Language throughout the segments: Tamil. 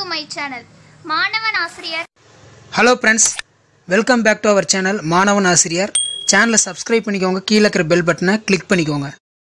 மை சேனல் மாணவன் ஆசிரியர் hello friends welcome back to our channel மாணவன் ஆசிரியர் சேனலை சப்ஸ்கிரைப் பண்ணிக்கோங்க கீழே இருக்கிற பெல் பட்டனை கிளிக் பண்ணிக்கோங்க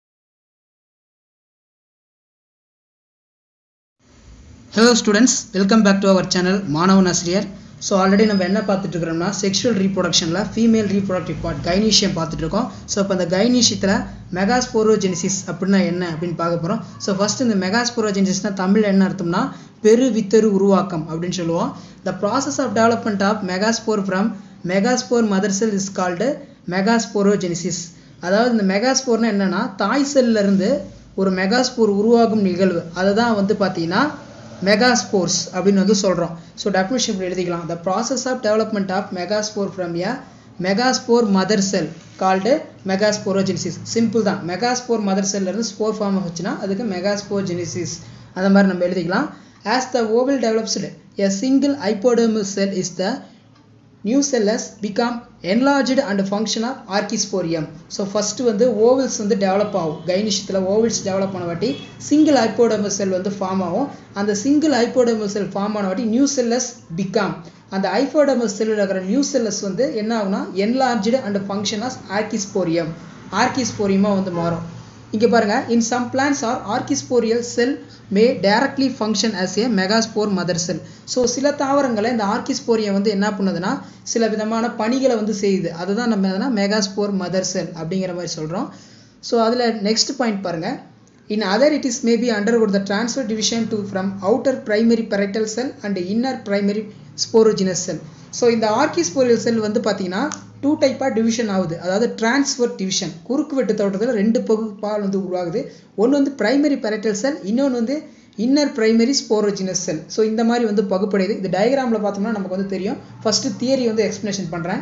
hello students welcome back to our channel மாணவன் ஆசிரியர் ஸோ ஆல்ரெடி நம்ம என்ன பார்த்துட்டு இருக்கிறோம்னா செக்ஷுவல் ரீப்ரொடக்ஷனில் ஃபீமேல் ரீப்ரொடக்டிவ் பார்ட் கைனீஷியம் பார்த்துட்டு இருக்கோம் ஸோ இப்போ இந்த கைனீஷியத்தில் மெகாஸ்போரோஜெனிசிஸ் அப்படின்னா என்ன அப்படின்னு பார்க்க போகிறோம் ஸோ ஃபர்ஸ்ட் இந்த மெகாஸ்போரோஜெனிசிஸ்னா தமிழ் என்ன அர்த்தம்னா பெரு வித்தரு உருவாக்கம் அப்படின்னு சொல்லுவோம் the process of development of megaspore from megaspore mother cell is called megasporogenesis அதாவது இந்த மெகாஸ்போர்னா என்னன்னா தாய் செல்ல இருந்து ஒரு மெகாஸ்போர் உருவாகும் நிகழ்வு அதை தான் வந்து பார்த்தீங்கன்னா மெகாஸ்போர்ஸ் அப்படின்னு வந்து சொல்கிறோம் ஸோ டெஃபினிஷன் இப்படி எழுதிக்கலாம் the process of development of megaspore from a megaspore mother cell called megasporogenesis simple தான் மெகாஸ்போர் மதர் செல்லேருந்து ஸ்போர் ஃபார்ம் ஆச்சுன்னா அதுக்கு மெகாஸ்போஜெனிசிஸ் அந்த மாதிரி நம்ம எழுதிக்கலாம் as the ovule develops a single hypodermal cell is the nucellus become enlarged and function of archesporium so first வந்து ஓவல்ஸ் வந்து டெவலப் ஆகும் கைனிஷத்தில் ஓவல்ஸ் டெவலப் பண்ண வாட்டி சிங்கிள் ஐப்போடமல் செல் வந்து ஃபார்ம் ஆகும் அந்த சிங்கிள் ஐப்போடமல் செல் ஃபார்ம் ஆன வாட்டி நியூ செல்லஸ் பிகம் அந்த ஐப்போடமல் செல்லில் இருக்கிற நியூ செல்லஸ் வந்து என்ன ஆகும்னா enlarged and function of archesporium ஆர்கிஸ்போரியமாக வந்து மாறும் இங்கே பாருங்க in some plants are archesporial cell may directly function as a megaspore mother cell so சில தாவரங்களை இந்த ஆர்கிஸ்போரியம் வந்து என்ன பண்ணுதுன்னா சில விதமான பணிகளை வந்து செய்யுது அதுதான் நம்ம எதுனா மெகாஸ்போர் மதர் செல் அப்படிங்கிற மாதிரி சொல்கிறோம் ஸோ அதில் நெக்ஸ்ட் பாயிண்ட் பாருங்க in other it is maybe under the transfer division to from outer primary parietal cell and inner primary sporogenous cell so இந்த ஆர்கிஸ்போரியல் செல் வந்து பார்த்தீங்கன்னா டூ டைப்பாக டிவிஷன் ஆகுது அதாவது டிரான்ஸ்ஃபர் டிவிஷன் குறுக்கு வெட்டு தோட்டத்தில் ரெண்டு பகுப்பால் வந்து உருவாகுது ஒன்று வந்து பிரைமரி பெரட்டல் செல் இன்னொன்று வந்து inner primary sporogenous cell so இந்த மாதிரி வந்து பகுப்படையுது இந்த டயக்ராமில் பார்த்தோம்னா நமக்கு வந்து தெரியும் ஃபஸ்ட்டு தியரி வந்து எக்ஸ்ப்ளனேஷன் பண்ணுறேன்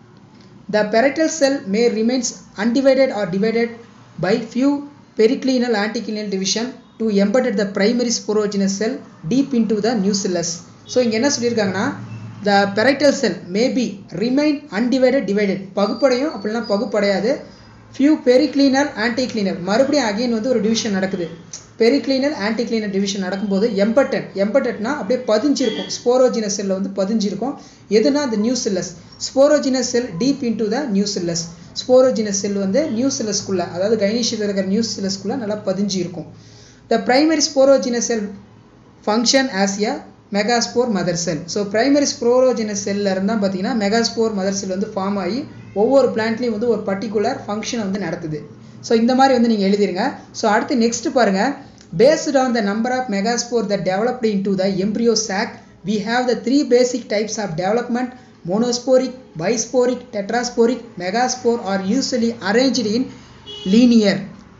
The parietal cell may remains undivided or divided by few periclinal anticlinal division to embedded the primary sporogenous cell deep into the nucellus. So இங்கே என்ன சொல்லியிருக்காங்கன்னா the parietal cell may be remain undivided divided பகுப்படையும் அப்படின்னா பகுப்படையாது few periclinal anticlinal மறுபடியும் அகைன் வந்து ஒரு டிவிஷன் நடக்குது பெரிக்ளீனல் ஆன்டிக்ளீனல் டிவிஷன் நடக்கும்போது எம்பட்டட் எம்பட்டட்னா அப்படியே பதிஞ்சிருக்கும் ஸ்போரோஜினஸ் செல்ல வந்து பதிஞ்சிருக்கும் எதுனா அந்த nucellus sporogenous cell deep into the nucellus sporogenous cell வந்து நியூ செல்லஸ்குள்ள அதாவது கைனிஷியத்தில் இருக்கிற நியூ செல்லஸ்குள்ள நல்லா பதிஞ்சு இருக்கும் the primary sporogenous cell function as a megaspore mother cell so primary sporogenous செல்ல இருந்தால் பார்த்தீங்கன்னா மெகாஸ்போர் மதர் செல் வந்து ஃபார்ம் ஆகி ஒவ்வொரு பிளான்ட்லேயும் வந்து ஒரு பர்டிகுலர் ஃபங்க்ஷனை வந்து நடத்துது ஸோ இந்த மாதிரி வந்து நீங்கள் எழுதிருங்க ஸோ அடுத்து நெக்ஸ்ட் பாருங்க based on the number of megaspore the developed into the embryo sac we have the three basic types of development monosporic bisporic tetrasporic megaspore are usually arranged in linear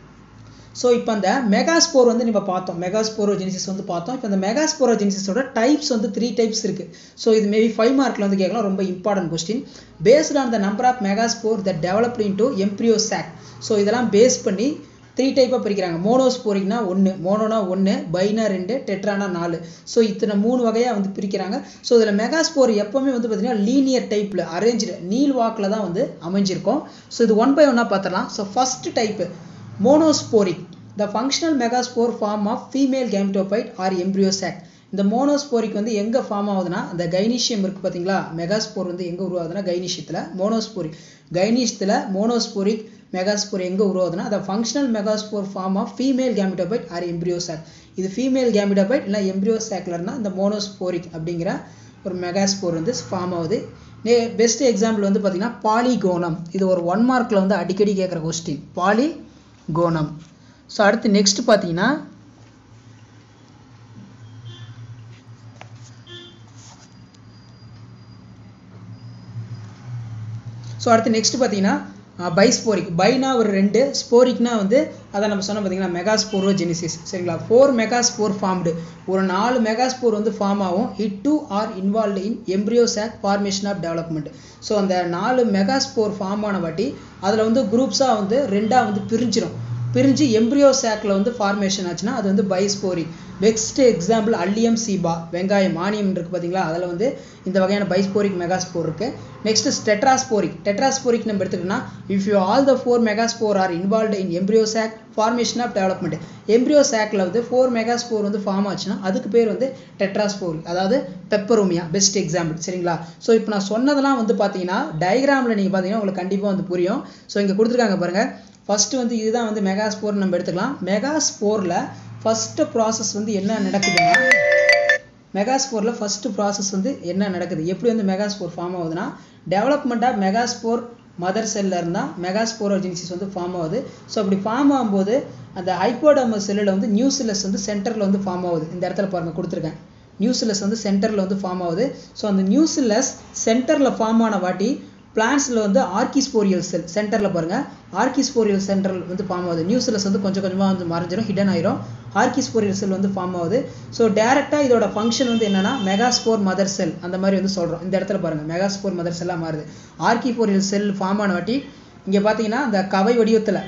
so இப்போ அந்த மெகாஸ்போர் வந்து நம்ம பார்த்தோம் மெகாஸ்போரோஜெனிசிஸ் வந்து பார்த்தோம் இப்போ இந்த மெகாஸ்போரோஜெனிசிஸோட டைப்ஸ் வந்து த்ரீ டைப்ஸ் இருக்குது ஸோ இது மேபி ஃபைவ் மார்க்கில் வந்து கேட்கலாம் ரொம்ப important question based on the number of megaspore the developed into embryo sac so இதெல்லாம் பேஸ் பண்ணி த்ரீ டைப்பாக பிரிக்கிறாங்க மோனோஸ்போரிக்னா ஒன்று மோனோனா ஒன்று பைனா ரெண்டு டெட்ரானா நாலு ஸோ இத்தனை மூணு வகையாக வந்து பிரிக்கிறாங்க ஸோ இதில் மெகாஸ்போர் எப்போவுமே வந்து பார்த்தீங்கன்னா லீனியர் டைப்பில் அரேஞ்சு நீள் வாக்கில் தான் வந்து அமைஞ்சிருக்கும் ஸோ இது ஒன் பை ஒன்னாக பார்த்துடலாம் so first type monosporic the functional megaspore form of female gametophyte or embryo sac இந்த மோனோஸ்போரிக் வந்து எங்கே ஃபார்ம் ஆகுதுன்னா அந்த கைனீஷியம் இருக்குது பார்த்தீங்களா மெகாஸ்போர் வந்து எங்கே உருவாகுதுன்னா கைனீஷியத்தில் மோனோஸ்போரிக் கைனீஷியத்தில் மோனோஸ்போரிக் மெகாஸ்போர் எங்கே உருவாகுதுன்னா அந்த functional megaspore form of female gametophyte or embryo sac இது ஃபீமேல் கேமிடோபைட் இல்லை எம்ப்ரியோ சாக்லர்னா இந்த மோனோஸ்போரிக் அப்படிங்கிற ஒரு மெகாஸ்போர் வந்து ஃபார்ம் ஆகுது நே பெஸ்ட் எக்ஸாம்பிள் வந்து பார்த்தீங்கன்னா பாலிகோனம் இது ஒரு ஒன் மார்க்கில் வந்து அடிக்கடி கேட்குற கொஸ்டின் பாலிகோனம் ஸோ அடுத்து நெக்ஸ்ட் பார்த்தீங்கன்னா ஸோ அடுத்து நெக்ஸ்ட் பார்த்தீங்கன்னா பைஸ்போரிக் பைனா ஒரு ரெண்டு ஸ்போரிக்னா வந்து அதை நம்ம சொன்ன பார்த்தீங்கன்னா மெகாஸ்போரோஜெனிசிஸ் சரிங்களா ஃபோர் மெகாஸ்போர் ஃபார்ம்டு ஒரு நாலு மெகாஸ்போர் வந்து ஃபார்ம் ஆகும் it two are involved in embryo sac formation of development so அந்த நாலு மெகாஸ்போர் ஃபார்ம் ஆன வாட்டி அதில் வந்து குரூப்ஸாக வந்து ரெண்டாக வந்து பிரிஞ்சிடும் பிரிஞ்சு எம்ப்ரியோ சாக்கில் வந்து ஃபார்மேஷன் ஆச்சுன்னா அது வந்து bisporic best example allium cepa வெங்காயம் ஆனியம் இருக்குது பார்த்தீங்களா அதில் வந்து இந்த வகையான பைஸ்போரிக் மெகாஸ்போர் இருக்குது நெக்ஸ்ட் டெட்ராஸ்போரிக் டெட்ராஸ்போரிக் நம்ம எடுத்துக்கிட்டோம்னா if you all the four megaspore are involved in embryo sac formation of development embryo சாக்கில் வந்து ஃபோர் மெகாஸ்போர் வந்து ஃபார்ம் ஆச்சுன்னா அதுக்கு பேர் வந்து டெட்ராஸ்போரிக் அதாவது பெப்பரோமியா பெஸ்ட் எக்ஸாம்பிள் சரிங்களா ஸோ இப்போ நான் சொன்னதெல்லாம் வந்து பார்த்தீங்கன்னா டயக்ராமில் நீங்கள் பார்த்தீங்கன்னா உங்களுக்கு கண்டிப்பாக வந்து புரியும் ஸோ இங்கே கொடுத்துருக்காங்க பாருங்கள் ஃபஸ்ட்டு வந்து இதுதான் வந்து மெகாஸ்போர் நம்ம எடுத்துக்கலாம் மெகாஸ்போரில் ஃபஸ்ட்டு ப்ராசஸ் வந்து என்ன நடக்குதுன்னா மெகாஸ்போரில் ஃபஸ்ட்டு ப்ராசஸ் வந்து என்ன நடக்குது எப்படி வந்து மெகாஸ்போர் ஃபார்ம் ஆகுதுன்னா டெவலப்மெண்ட் ஆஃப் மெகாஸ்போர் மதர் செல்லில் இருந்தால் மெகாஸ்போரோஜெனிசிஸ் வந்து ஃபார்ம் ஆகுது ஸோ அப்படி ஃபார்ம் ஆகும்போது அந்த ஹைப்போடமஸ் செல்லில் வந்து நியூசிலஸ் வந்து சென்டரில் வந்து ஃபார்ம் ஆகுது இந்த இடத்துல பாருங்கள் கொடுத்துருக்கேன் நியூசிலஸ் வந்து சென்டரில் வந்து ஃபார்ம் ஆகுது ஸோ அந்த நியூசிலஸ் சென்டரில் ஃபார்ம் ஆன வாட்டி பிளான்ஸில் வந்து ஆர்கிஸ்போரியல் செல் சென்டரில் பாருங்கள் ஆர்கிஸ்போரியல் சென்டர் வந்து ஃபார்ம் ஆகுது நியூசிலஸ் வந்து கொஞ்சம் கொஞ்சமாக வந்து மறைஞ்சிரும் ஹிடன் ஆயிரும் ஆர்கிஸ்போரியல் செல் வந்து ஃபார்ம் ஆகுது ஸோ டேரெக்டாக இதோட ஃபங்க்ஷன் வந்து என்னன்னா மெகாஸ்போர் மதர் செல் அந்த மாதிரி வந்து சொல்கிறோம் இந்த இடத்துல பாருங்கள் மெகாஸ்போர் மதர் செல்லாக மாறுது ஆர்கிபோரியல் செல் ஃபார்ம் ஆன வாட்டி இங்கே பார்த்தீங்கன்னா இந்த கவை வடிவத்தில்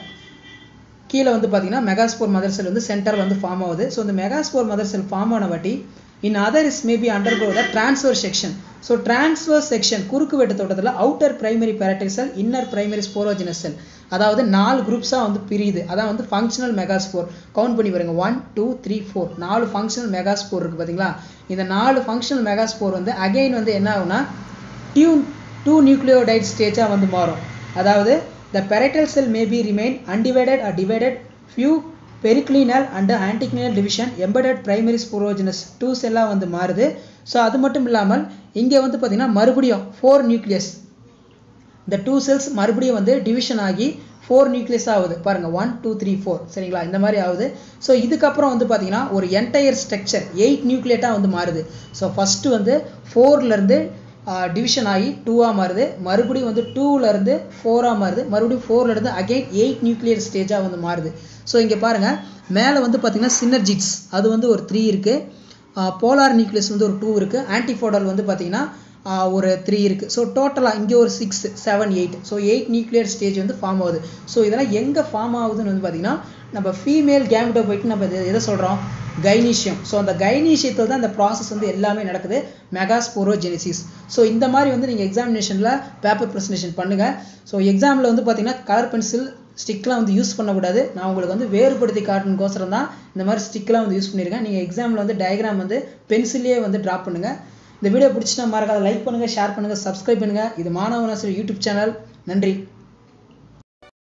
கீழே வந்து பார்த்தீங்கன்னா மெகாஸ்போர் மதர் செல் வந்து சென்டரில் வந்து ஃபார்ம் ஆகுது ஸோ இந்த மெகாஸ்போர் மதர் செல் ஃபார்ம் ஆன வாட்டி in other is maybe under go the transfer section so transfer section குறுக்கு வெட்டு தோட்டத்தில் outer primary parietal cell inner primary sporogenous cell அதாவது நாலு குரூப்ஸாக வந்து பிரியுது அதான் வந்து ஃபங்க்ஷனல் மெகாஸ்போர் கவுண்ட் பண்ணி பாருங்க ஒன் டூ த்ரீ ஃபோர் நாலு ஃபங்க்ஷனல் மெகாஸ்போர் இருக்குது பார்த்தீங்களா இந்த நாலு ஃபங்க்ஷனல் மெகாஸ்போர் வந்து அகைன் வந்து என்ன ஆகும்னா டியூ டூ நியூக்ளியோடைட் ஸ்டேஜாக வந்து மாறும் அதாவது the parietal cell may be remain undivided or divided few periclinal and anticlinal division embedded primary sporogenous two செல்லாக வந்து மாறுது ஸோ அது மட்டும் இல்லாமல் இங்கே வந்து பார்த்திங்கன்னா மறுபடியும் ஃபோர் நியூக்ளியஸ் இந்த டூ செல்ஸ் மறுபடியும் வந்து டிவிஷன் ஆகி ஃபோர் நியூக்ளியஸ் ஆகுது பாருங்கள் ஒன் டூ த்ரீ ஃபோர் சரிங்களா இந்த மாதிரி ஆகுது ஸோ இதுக்கப்புறம் வந்து பார்த்தீங்கன்னா ஒரு என்டையர் ஸ்ட்ரக்சர் எயிட் நியூக்ளியேட்டாக வந்து மாறுது ஸோ ஃபஸ்ட்டு வந்து ஃபோர்லேருந்து டிவிஷன் ஆகி டூவாக மாறுது மறுபடியும் வந்து டூலேருந்து ஃபோராக மாறுது மறுபடியும் ஃபோர்லேருந்து அகைன் எயிட் நியூக்ளியர் ஸ்டேஜாக வந்து மாறுது ஸோ இங்கே பாருங்கள் மேலே வந்து பார்த்தீங்கன்னா சினர்ஜிட்ஸ் அது வந்து ஒரு த்ரீ இருக்குது போலார் நியூக்ளியஸ் வந்து ஒரு டூ இருக்குது ஆன்டிஃபோடல் வந்து பார்த்தீங்கன்னா ஒரு த்ரீ இருக்குது ஸோ டோட்டலாக இங்கே ஒரு six seven eight so eight nuclear stage வந்து ஃபார்ம் ஆகுது ஸோ இதெல்லாம் எங்கே ஃபார்ம் ஆகுதுன்னு வந்து பார்த்தீங்கன்னா நம்ம ஃபீமேல் கேமிட்டோ போயிட்டு நம்ம எதை சொல்கிறோம் கைனீஷியம் ஸோ அந்த கைனீஷியத்தில் தான் இந்த ப்ராசஸ் வந்து எல்லாமே நடக்குது மெகாஸ்போரோஜெனிசிஸ் ஸோ இந்த மாதிரி வந்து நீங்கள் எக்ஸாமினேஷனில் பேப்பர் ப்ரெசன்டேஷன் பண்ணுங்கள் ஸோ எக்ஸாமில் வந்து பார்த்தீங்கன்னா கலர் பென்சில் ஸ்டிக்லாம் வந்து யூஸ் பண்ணக்கூடாது நான் உங்களுக்கு வந்து வேறுபடுத்தி காட்டணுக்கோசரம் தான் இந்த மாதிரி ஸ்டிக்லாம் வந்து யூஸ் பண்ணியிருக்கேன் நீங்கள் எக்ஸாமில் வந்து டயக்ராம் வந்து பென்சிலே வந்து ட்ராப் பண்ணுங்கள் இந்த வீடியோ பிடிச்சிட்டா மறக்காத லைக் பண்ணுங்கள் ஷேர் பண்ணுங்கள் சப்ஸ்கிரைப் பண்ணுங்கள் இது மாணவனாசிரியர் யூடியூப் சேனல் நன்றி